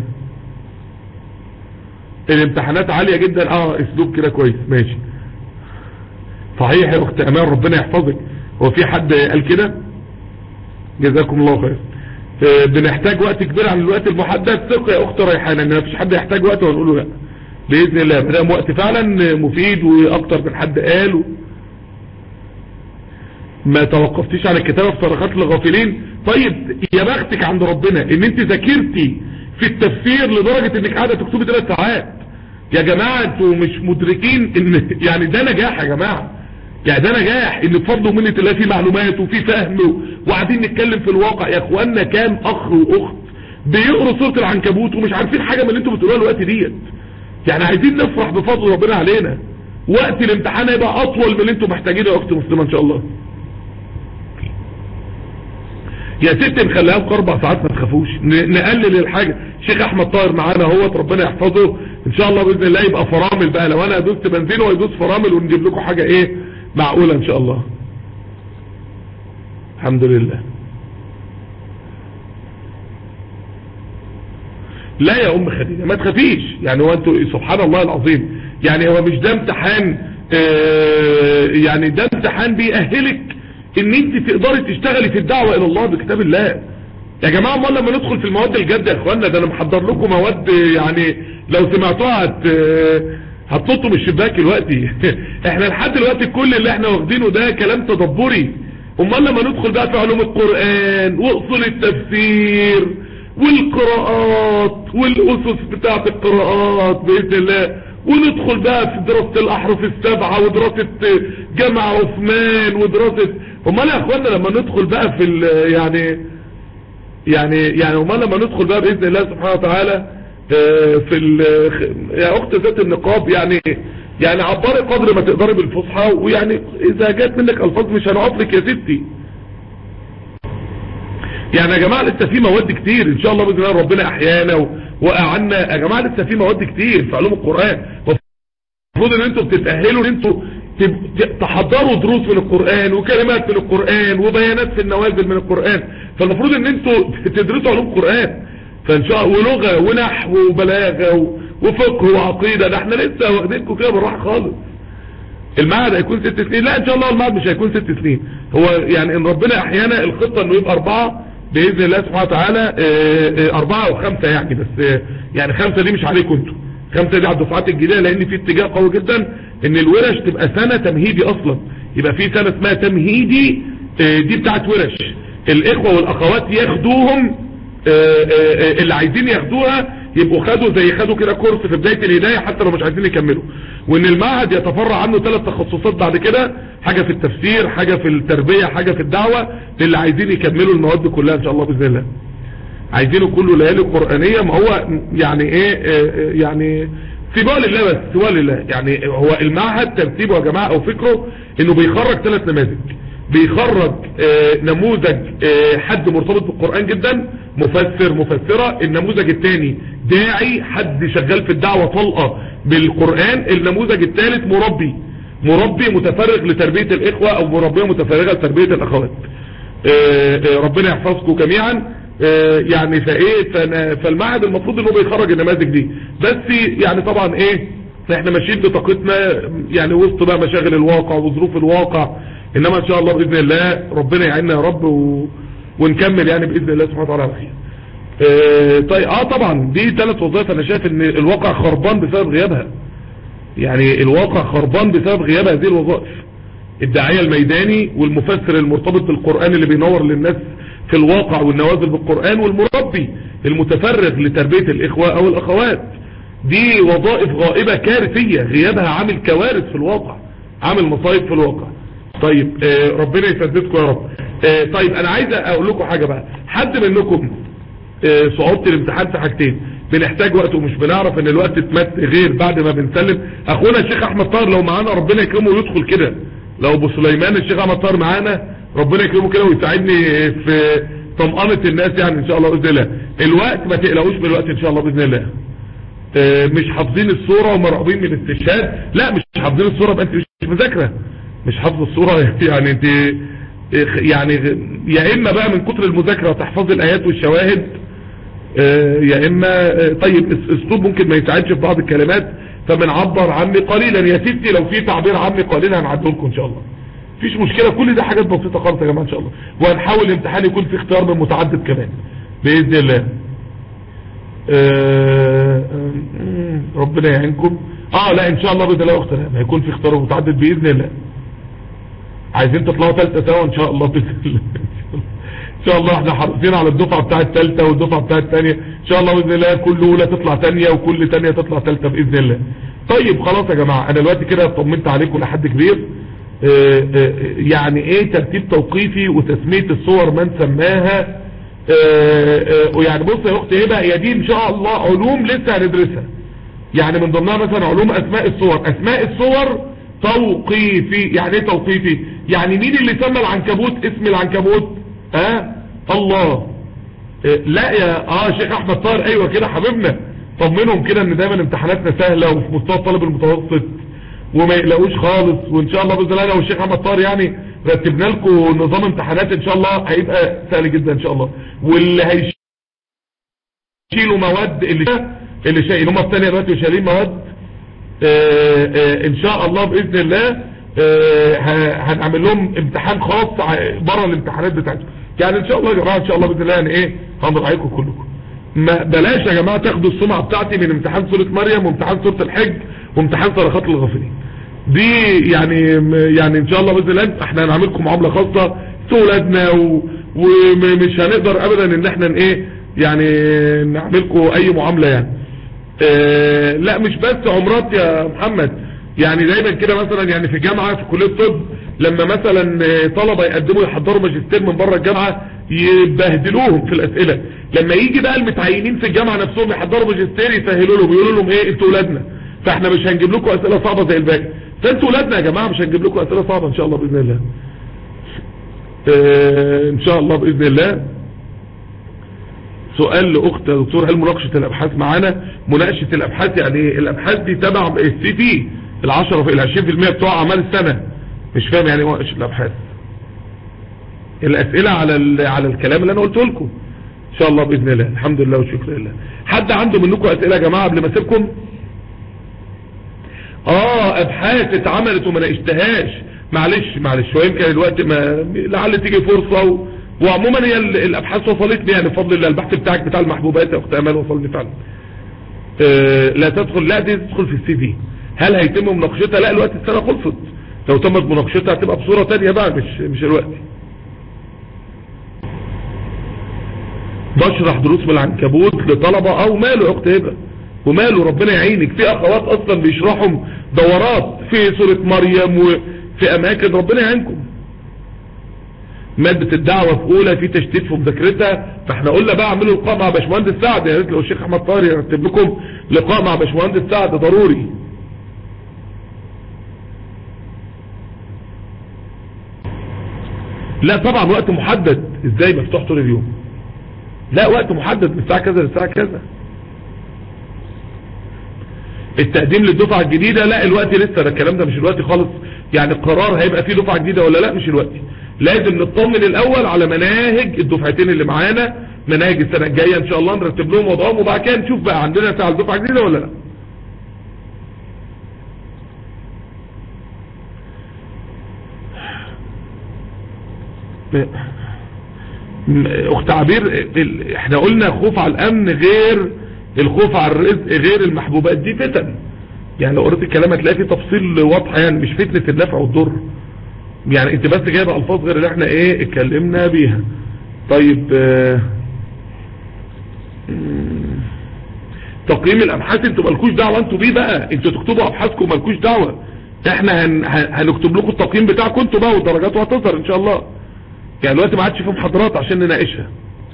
الامتحانات عاليه جدا اه اسلوب كده كويس ماشي صحيح يا اخت امان ربنا يحفظك هو في حد قال كده جزاكم الله خير آه، بنحتاج وقت كبير عن الوقت المحدد ثق يا اخت ريحانه ان مفيش حد يحتاج وقت ونقول له لا باذن الله مدام وقت فعلا مفيد واكتر من حد قال و... ما توقفتيش على الكتابة في صرخات الغافلين طيب يا بختك عند ربنا ان انت ذاكرتي في التفسير لدرجة انك قاعدة تكتبي ثلاث ساعات يا جماعة انتوا مش مدركين ان يعني ده نجاح يا جماعة يعني ده نجاح ان بفضل ومنة الله في معلومات وفي فهم و- وقاعدين نتكلم في الواقع يا اخوانا كام اخ واخت بيقروا سورة العنكبوت ومش عارفين حاجة من اللي انتوا بتقولوها الوقت ديت يعني عايزين نفرح بفضل ربنا علينا وقت الامتحان هيبقى اطول من اللي انتوا محتاجينه يا اخت مسلمة ان شاء الله يا ست نخليها لكم اربع ساعات ما تخافوش ن- نقلل الحاجة شيخ احمد طاهر معانا اهوت ربنا يحفظه ان شاء الله باذن الله يبقى فرامل بقى لو انا دوست بنزين وهو يدوس فرامل ونجيب لكم حاجة ايه معقولة ان شاء الله الحمد لله لا يا ام خديجة ما تخافيش يعني هو انتوا سبحان الله العظيم يعني هو مش ده امتحان آه، يعني ده امتحان بيأهلك ان انت تقدري تشتغلي في الدعوة الى الله بكتاب الله يا جماعة امال لما ندخل في المواد الجد يا اخوانا ده انا محضر لكم مواد يعني لو سمعتوها هت هتنطوا من الشباك دلوقتي احنا لحد دلوقتي كل اللي احنا واخدينه ده كلام تدبري امال لما ندخل بقى في علوم القرآن واصول التفسير والقراءات والاسس بتاعت القراءات باذن الله وندخل بقى في دراسة الاحرف السبعة ودراسة جمع عثمان ودراسة امال يا اخوانا لما ندخل بقى في ال- يعني يعني يعني امال لما ندخل بقى باذن الله سبحانه وتعالى آه، في ال- يا اخت ذات النقاب يعني يعني عبري قدر ما تقدري بالفصحى ويعني اذا جات منك الفاظ مش هنقف لك يا ستي يعني يا جماعة لسه في مواد كتير ان شاء الله باذن الله ربنا احيانا و- واعنا يا جماعة لسه في مواد كتير في علوم القرآن المفروض ان انتوا بتتأهلوا ان انتوا تب- ت- تحضروا دروس من القرآن وكلمات من القرآن وبيانات في النوازل من القرآن فالمفروض ان انتوا تدرسوا علوم القرآن فان شاء ولغة ونحو وبلاغة و- وفقه وعقيدة ده احنا لسه واخدينكم كده بالراحة خالص المعهد هيكون ست سنين لا ان شاء الله المعهد مش هيكون ست سنين هو يعني ان ربنا احيانا الخطة انه يبقى اربعة باذن الله سبحانه وتعالى اه، اه، اربعة او خمسة يعني بس اه، يعني خمسة دي مش عليكم انتوا خمسة دي على الدفعات الجديدة لان في اتجاه قوي جدا ان الورش تبقى سنة تمهيدي اصلا يبقى في سنة اسمها تمهيدي آه، دي بتاعت ورش الاخوة والاخوات ياخدوهم آه، آه، آه، اللي عايزين ياخدوها يبقوا خدوا زي خدوا كده كورس في بداية الهداية حتى لو مش عايزين يكملوا وان المعهد يتفرع عنه ثلاث تخصصات بعد كده حاجة في التفسير حاجة في التربية حاجة في الدعوة للي عايزين يكملوا المواد كلها ان شاء الله بإذن الله عايزينه كله ليالي قرآنية ما هو يعني ايه آه، آه، يعني سيبوها لله بس سيبوها لله يعني هو المعهد ترتيبه يا جماعة او فكره انه بيخرج ثلاث نماذج بيخرج آه، نموذج آه، حد مرتبط بالقرآن جدا مفسر مفسرة النموذج الثاني داعي حد شغال في الدعوة طلقة بالقرآن النموذج الثالث مربي مربي متفرغ لتربية الإخوة أو مربية متفرغة لتربية الأخوات آه، آه، ربنا يحفظكم جميعا آه، يعني فايه فأنا- فالمعهد المفروض انه بيخرج النماذج دي بس يعني طبعا ايه احنا ماشيين بطاقتنا يعني وسط بقى مشاغل الواقع وظروف الواقع انما ان شاء الله باذن الله ربنا يعيننا يا رب و... ونكمل يعني باذن الله سبحانه وتعالى على خير آه، طيب اه طبعا دي ثلاث وظائف انا شايف ان الواقع خربان بسبب غيابها يعني الواقع خربان بسبب غياب هذه الوظائف الداعية الميداني والمفسر المرتبط بالقرآن اللي بينور للناس في الواقع والنوازل بالقرآن والمربي المتفرغ لتربية الإخوة أو الأخوات دي وظائف غائبة كارثية غيابها عامل كوارث في الواقع عامل مصايب في الواقع طيب آه ربنا يسددكم يا رب آه طيب أنا عايز أقول لكم حاجة بقى حد منكم آه، صعوبة الامتحان في حاجتين بنحتاج وقت ومش بنعرف ان الوقت اتمت غير بعد ما بنسلم اخونا الشيخ احمد طاهر لو معانا ربنا يكرمه ويدخل كده لو ابو سليمان الشيخ احمد طاهر معانا ربنا يكرمه كده ويساعدني في طمأنة الناس يعني ان شاء الله باذن الله الوقت ما تقلقوش من الوقت ان شاء الله باذن الله آه، مش حافظين الصورة ومرعوبين من الاستشهاد لا مش حافظين الصورة يبقى انت مش مذاكرة مش حافظ الصورة يعني انت يعني يا اما بقى من كتر المذاكرة تحفظ الايات والشواهد آه، يا اما آه، طيب اس- اسلوب ممكن ما يساعدش في بعض الكلمات فبنعبر عني قليلا يا ستي لو في تعبير عني قليلا هنعدله لكم ان شاء الله مفيش مشكلة كل ده حاجات بسيطة خالص يا جماعة ان شاء الله وهنحاول الامتحان يكون في اختيار من متعدد كمان باذن الله آه، آه، ربنا يعينكم اه لا ان شاء الله باذن الله يا اختنا هيكون في اختيار متعدد باذن الله عايزين تطلعوا ثالثه سوا ان شاء الله باذن الله ان شاء الله احنا حريصين على الدفعه بتاعه الثالثه والدفعه بتاعه الثانيه ان شاء الله باذن الله كل اولى تطلع ثانيه وكل ثانيه تطلع ثالثه باذن الله طيب خلاص يا جماعه انا دلوقتي كده طمنت عليكم لحد كبير آه، آه، يعني ايه ترتيب توقيفي وتسميه الصور من سماها آه، آه، ويعني بص يا اختي ايه بقى هي دي ان شاء الله علوم لسه هندرسها يعني من ضمنها مثلا علوم اسماء الصور اسماء الصور توقيفي يعني ايه توقيفي يعني مين اللي سمى العنكبوت اسم العنكبوت ها الله إيه، لا يا اه شيخ احمد طاهر ايوه كده حبيبنا طمنهم كده ان دايما امتحاناتنا سهله وفي مستوى الطالب المتوسط وما يقلقوش خالص وان شاء الله باذن الله انا والشيخ احمد طاهر يعني رتبنا لكم نظام امتحانات ان شاء الله هيبقى سهل جدا ان شاء الله واللي هيش يشيلوا مواد اللي اللي شايلين هم الثانيه دلوقتي شايلين مواد آه، آه، ان شاء الله باذن الله آه، ه- هنعمل لهم امتحان خاص ع- بره الامتحانات بتاعتهم يعني ان شاء الله يا جماعه ان شاء الله باذن الله يعني ايه هنراعيكم كلكم ما بلاش يا جماعه تاخدوا السمعه بتاعتي من امتحان سوره مريم وامتحان سوره الحج وامتحان صرخات الغافلين دي يعني يعني ان شاء الله باذن الله احنا هنعمل لكم معامله خاصه في ولادنا و- ومش هنقدر ابدا ان احنا ن- ايه يعني نعمل لكم اي معامله يعني آه، لا مش بس عمرات يا محمد يعني دايما كده مثلا يعني في جامعة في كلية طب لما مثلا آه، طلبة يقدموا يحضروا ماجستير من بره الجامعة يبهدلوهم في الاسئلة لما يجي بقى المتعينين في الجامعة نفسهم يحضروا ماجستير يسهلوا لهم يقولوا لهم ايه انتوا ولادنا فاحنا مش هنجيب لكم اسئلة صعبة زي الباقي فانتوا ولادنا يا جماعة مش هنجيب لكم اسئلة صعبة ان شاء الله باذن الله آه، ان شاء الله باذن الله سؤال لاخت يا دكتور هل مناقشه الابحاث معانا مناقشه الابحاث يعني ايه الابحاث دي تبع السي تي ال10 ال 20% بتوع اعمال السنه مش فاهم يعني ايه مناقشه الابحاث الاسئله على ال- على الكلام اللي انا قلته لكم ان شاء الله باذن الله الحمد لله والشكر لله حد عنده منكم اسئله يا جماعه قبل ما اسيبكم اه ابحاث اتعملت وما ناقشتهاش معلش معلش ويمكن الوقت ما لعل تيجي فرصه و... وعموما هي ال- الابحاث وصلتني يعني بفضل الله البحث بتاعك بتاع المحبوبات يا اخت امال وصلني فعلا آه لا تدخل لا دي تدخل في السي في هل هيتم مناقشتها لا الوقت السنه خلصت لو تمت مناقشتها هتبقى بصورة تانية بقى مش مش الوقت بشرح دروس من العنكبوت لطلبة او ماله يا اخت هبه وماله ربنا يعينك في اخوات اصلا بيشرحوا دورات في سورة مريم وفي اماكن ربنا يعينكم مادة الدعوة في اولى في تشتيت في مذاكرتها فاحنا قلنا بقى اعملوا لقاء مع باشمهندس سعد يا ريت لو الشيخ احمد طاهر يرتب لكم لقاء مع باشمهندس سعد ضروري لا طبعا وقت محدد ازاي مفتوح طول اليوم لا وقت محدد من الساعة كذا للساعة كذا التقديم للدفعة الجديدة لا الوقت لسه ده الكلام ده مش الوقت خالص يعني القرار هيبقى فيه دفعة جديدة ولا لا مش الوقت لازم نطمن الاول على مناهج الدفعتين اللي معانا مناهج السنة الجاية ان شاء الله نرتب لهم وضعهم وبعد كده نشوف بقى عندنا ساعة الدفعة الجديدة ولا لا اخت عبير احنا قلنا خوف على الامن غير الخوف على الرزق غير المحبوبات دي فتن يعني لو قريت الكلام هتلاقي في تفصيل واضح يعني مش فتنة النفع والضر يعني انت بس جايبه الفاظ غير اللي احنا ايه اتكلمنا بيها طيب اه تقييم الابحاث انتوا مالكوش دعوه انتوا بيه بقى انتوا تكتبوا ابحاثكم مالكوش دعوه احنا هن هنكتب لكم التقييم بتاعكم انتوا بقى والدرجات وهتظهر ان شاء الله يعني دلوقتي ما عادش في محاضرات عشان نناقشها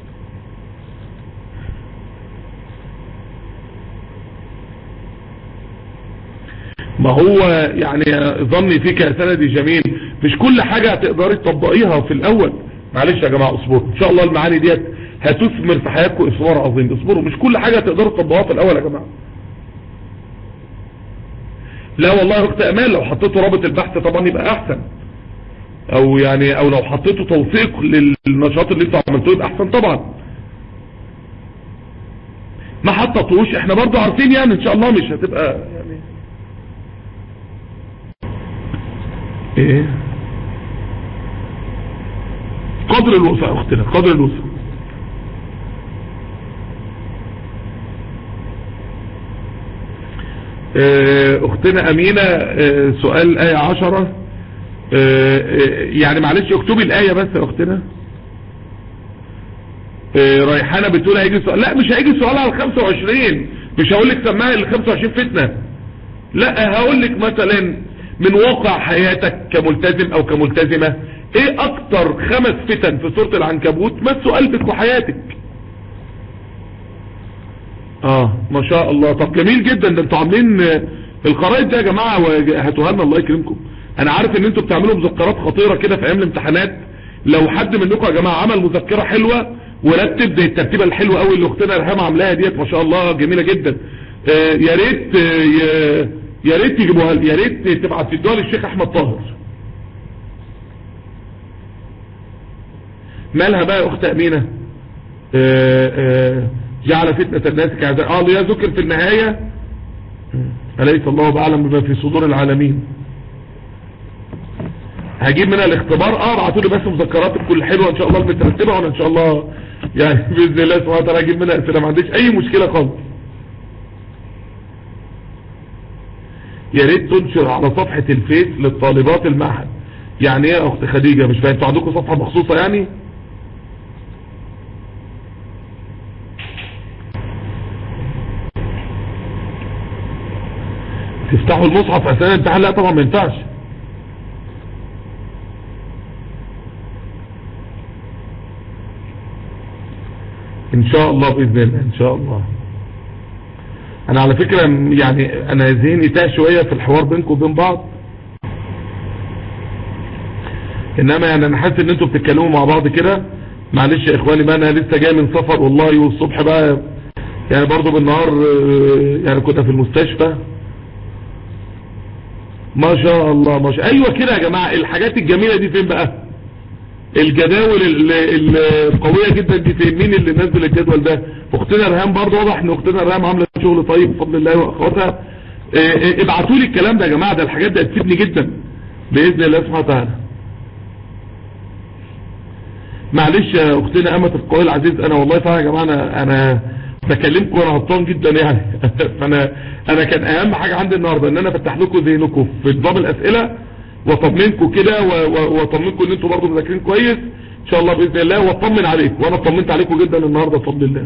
ما هو يعني ظني فيك يا سندي جميل مش كل حاجة هتقدري تطبقيها في الاول معلش يا جماعة اصبروا ان شاء الله المعاني ديت هتثمر في حياتكم اصرار عظيم اصبروا مش كل حاجة هتقدروا تطبقوها في الاول يا جماعة لا والله يا اخت امان لو حطيتوا رابط البحث طبعا يبقى احسن او يعني او لو حطيتوا توثيق للنشاط اللي انتوا عملتوه يبقى احسن طبعا ما حطتوش احنا برضو عارفين يعني ان شاء الله مش هتبقى يعني ايه قدر الوسع يا اختنا قدر الوسع اختنا امينة سؤال ايه عشرة يعني معلش اكتبي الايه بس يا اختنا ريحانة بتقول هيجي سؤال لا مش هيجي سؤال على ال 25 مش هقول لك سماها ال 25 فتنة لا هقول لك مثلا من واقع حياتك كملتزم او كملتزمة ايه اكتر خمس فتن في سورة العنكبوت مسوا قلبك وحياتك اه ما شاء الله طب جميل جدا ده انتوا عاملين الخرائط دي يا جماعة هاتوها لنا الله يكرمكم انا عارف ان انتوا بتعملوا مذكرات خطيرة كده في ايام الامتحانات لو حد منكم يا جماعة عمل مذكرة حلوة ورتب زي الترتيبة الحلوة قوي اللي اختنا ارهام عاملاها ديت ما شاء الله جميلة جدا آه يا ريت آه يا ريت تجيبوها يا ريت تبعت تدوها للشيخ احمد طاهر مالها بقى يا اخت امينة آه جعل فتنة الناس كعذاب اه يا ذكر في النهاية أليس الله بعلم بما في صدور العالمين هجيب منها الاختبار اه ابعتوا لي بس مذكرات كل حلوه ان شاء الله المترتبه وانا ان شاء الله يعني باذن الله سبحانه وتعالى هجيب منها اسئله ما عنديش اي مشكله خالص يا ريت تنشر على صفحه الفيس للطالبات المعهد يعني ايه يا اخت خديجه مش فاهم انتوا عندكم صفحه مخصوصه يعني تفتحوا المصحف اثناء الامتحان لا طبعا ما ينفعش ان شاء الله باذن الله ان شاء الله انا على فكرة يعني انا ذهني تاه شوية في الحوار بينكم وبين بعض انما يعني انا حاسس ان انتوا بتتكلموا مع بعض كده معلش يا اخواني بقى انا لسه جاي من سفر والله والصبح بقى يعني برضو بالنهار يعني كنا في المستشفى ما شاء الله ما شاء ايوه كده يا جماعة الحاجات الجميلة دي فين بقى الجداول القوية جدا دي فين مين اللي نزل الجدول ده اختنا رهام برضو واضح ان اختنا رهام عاملة شغل طيب بفضل الله واخواتها ابعتوا لي الكلام ده يا جماعة ده الحاجات دي هتفيدني جدا باذن الله سبحانه وتعالى معلش يا اختنا امة القوي العزيز انا والله فعلا يا جماعة انا, أنا بكلمكم وانا هبطان جدا يعني فانا انا كان اهم حاجة عندي النهاردة ان انا فتح لكم ذهنكم في نظام الاسئلة واطمنكم كده و- و- واطمنكم ان انتوا برضه مذاكرين كويس ان شاء الله باذن الله واطمن عليكم وانا اطمنت عليكم جدا النهارده بفضل الله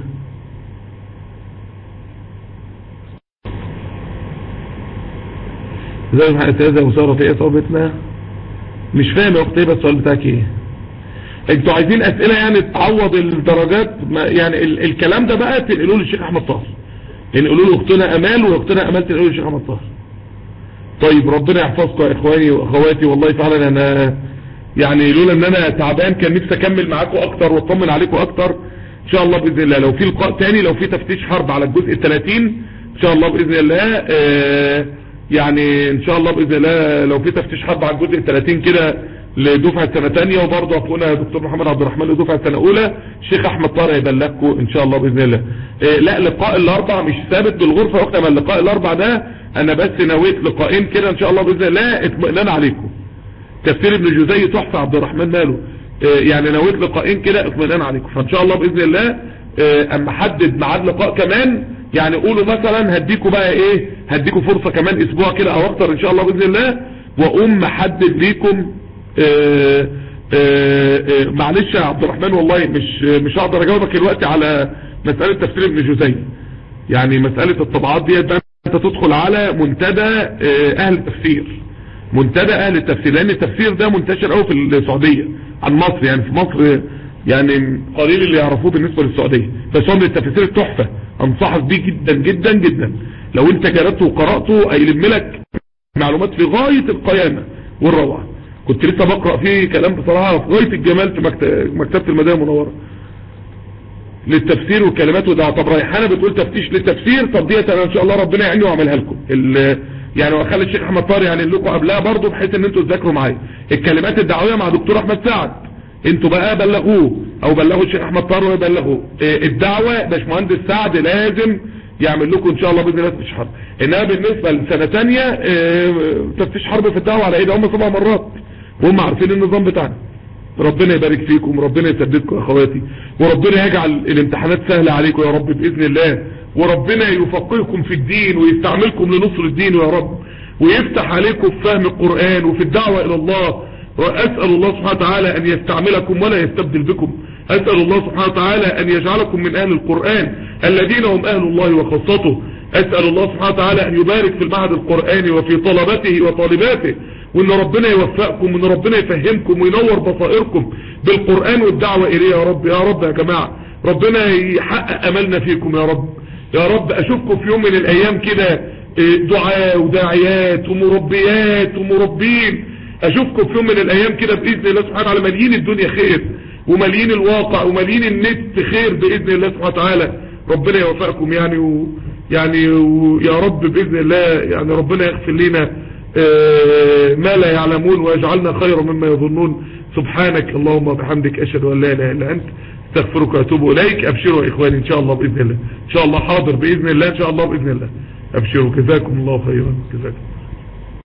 زي ما استاذه مساره في اصابتنا مش فاهم يا اختي بس السؤال بتاعك ايه انتوا عايزين اسئله يعني تعوض الدرجات ما يعني ال الكلام ده بقى تنقلوه للشيخ احمد طاهر تنقلوا له اختنا امال واختنا امال تنقلوا للشيخ احمد طاهر طيب ربنا يحفظكم يا اخواني واخواتي والله فعلا انا يعني لولا ان انا تعبان كان نفسي اكمل معاكم اكتر واطمن عليكم اكتر ان شاء الله باذن الله لو في لقاء تاني لو في تفتيش حرب على الجزء ال 30 ان شاء الله باذن الله آه يعني ان شاء الله باذن الله لو في تفتيش حرب على الجزء ال 30 كده لدفعه سنه ثانيه وبرضه اخونا دكتور محمد عبد الرحمن لدفعه سنه اولى الشيخ احمد طارق يبلغكم ان شاء الله باذن الله آه لا لقاء الاربع مش ثابت بالغرفه وقت ما اللقاء الاربع ده انا بس نويت لقاءين كده ان شاء الله باذن الله اطمئنان عليكم تفسير ابن جزي تحفة عبد الرحمن ماله آه، يعني نويت لقاءين كده اطمئنان عليكم فان شاء الله باذن الله آه، اما حدد ميعاد لقاء كمان يعني قولوا مثلا هديكوا بقى ايه هديكوا فرصة كمان اسبوع كده او اكتر ان شاء الله باذن الله واقوم محدد ليكم آه، آه، آه، معلش يا عبد الرحمن والله مش مش هقدر اجاوبك دلوقتي على مسألة تفسير ابن جزي يعني مسألة الطبعات دي بقى انت تدخل على منتدى آه، اهل التفسير منتدى اهل التفسير لان التفسير ده منتشر قوي في السعودية عن مصر يعني في مصر يعني قليل اللي يعرفوه بالنسبة للسعودية بس هو من التفسير التحفة انصحك بيه جدا جدا جدا لو انت جربته وقرأته هيلم لك معلومات في غاية القيامة والروعة كنت لسه بقرأ فيه كلام بصراحة في غاية الجمال في مكت- مكتبة المدينة المنورة للتفسير والكلمات وده طب ريحانه بتقول تفتيش للتفسير طب ديت انا ان شاء الله ربنا يعيني واعملها لكم ال- يعني واخلي الشيخ احمد طارق يعني لكم قبلها برضه بحيث ان انتوا تذاكروا معايا الكلمات الدعويه مع دكتور احمد سعد انتوا بقى بلغوه او بلغوا الشيخ احمد طارق ويبلغوه إيه الدعوه باشمهندس سعد لازم يعمل لكم ان شاء الله باذن الله تفتيش حرب انما بالنسبه لسنه ثانيه إيه تفتيش حرب في الدعوه على ايه ده هم سبع مرات وهم عارفين النظام بتاعنا ربنا يبارك فيكم ربنا يسددكم يا اخواتي وربنا يجعل الامتحانات سهلة عليكم يا رب بإذن الله وربنا يفقهكم في الدين ويستعملكم لنصر الدين يا رب ويفتح عليكم في فهم القرآن وفي الدعوة إلى الله وأسأل الله سبحانه وتعالى أن يستعملكم ولا يستبدل بكم أسأل الله سبحانه وتعالى أن يجعلكم من أهل القرآن الذين هم أهل الله وخاصته أسأل الله سبحانه وتعالى أن يبارك في المعهد القرآني وفي طلبته وطالباته وان ربنا يوفقكم وان ربنا يفهمكم وينور بصائركم بالقرآن والدعوة اليه يا رب يا رب يا جماعة ربنا يحقق املنا فيكم يا رب يا رب اشوفكم في يوم من الايام كده إيه، دعاء وداعيات ومربيات ومربين اشوفكم في يوم من الايام كده باذن الله سبحانه وتعالى مليين الدنيا خير ومليين الواقع ومليين النت خير باذن الله سبحانه وتعالى ربنا يوفقكم يعني و يعني ويا رب باذن الله يعني ربنا يغفر لنا آه، ما لا يعلمون ويجعلنا خيرا مما يظنون سبحانك اللهم وبحمدك اشهد ان لا اله الا انت استغفرك واتوب اليك ابشروا يا اخواني ان شاء الله باذن الله ان شاء الله حاضر باذن الله ان شاء الله باذن الله ابشروا جزاكم الله خيرا جزاكم